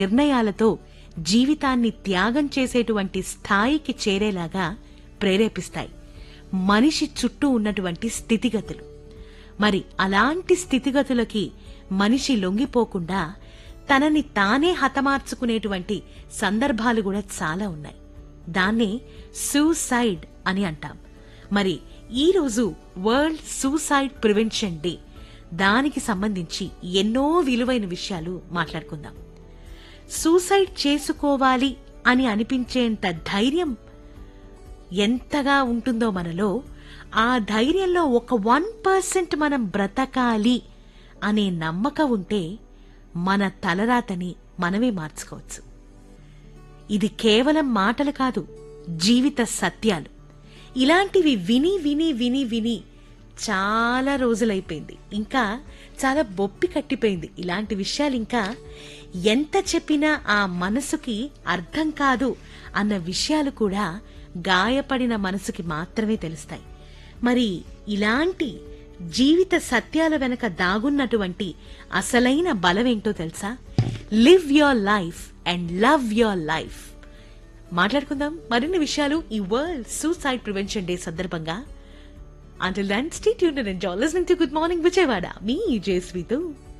నిర్ణయాలతో జీవితాన్ని త్యాగం చేసేటువంటి స్థాయికి చేరేలాగా ప్రేరేపిస్తాయి మనిషి చుట్టూ ఉన్నటువంటి స్థితిగతులు మరి అలాంటి స్థితిగతులకి మనిషి లొంగిపోకుండా తనని తానే హతమార్చుకునేటువంటి సందర్భాలు కూడా చాలా ఉన్నాయి దాన్నే సూసైడ్ అని అంటాం మరి ఈ రోజు వరల్డ్ సూసైడ్ ప్రివెన్షన్ డే దానికి సంబంధించి ఎన్నో విలువైన విషయాలు మాట్లాడుకుందాం సూసైడ్ చేసుకోవాలి అని అనిపించేంత ధైర్యం ఎంతగా ఉంటుందో మనలో ఆ ధైర్యంలో ఒక వన్ పర్సెంట్ మనం బ్రతకాలి అనే నమ్మకం ఉంటే మన తలరాతని మనమే మార్చుకోవచ్చు ఇది కేవలం మాటలు కాదు జీవిత సత్యాలు ఇలాంటివి విని విని విని విని చాలా రోజులైపోయింది ఇంకా చాలా బొప్పి కట్టిపోయింది ఇలాంటి విషయాలు ఇంకా ఎంత చెప్పినా ఆ మనసుకి అర్థం కాదు అన్న విషయాలు కూడా గాయపడిన మనసుకి మాత్రమే తెలుస్తాయి మరి ఇలాంటి జీవిత సత్యాల వెనక దాగున్నటువంటి అసలైన బలమేంటో తెలుసా live your life and love your life మాట్లాడుకుందాం మరిన్ని విషయాలు ఈ వరల్డ్ సూసైడ్ ప్రివెన్షన్ డే సందర్భంగా until then stay tuned and enjoy listening to good morning Vijayawada మీ జేస్వితో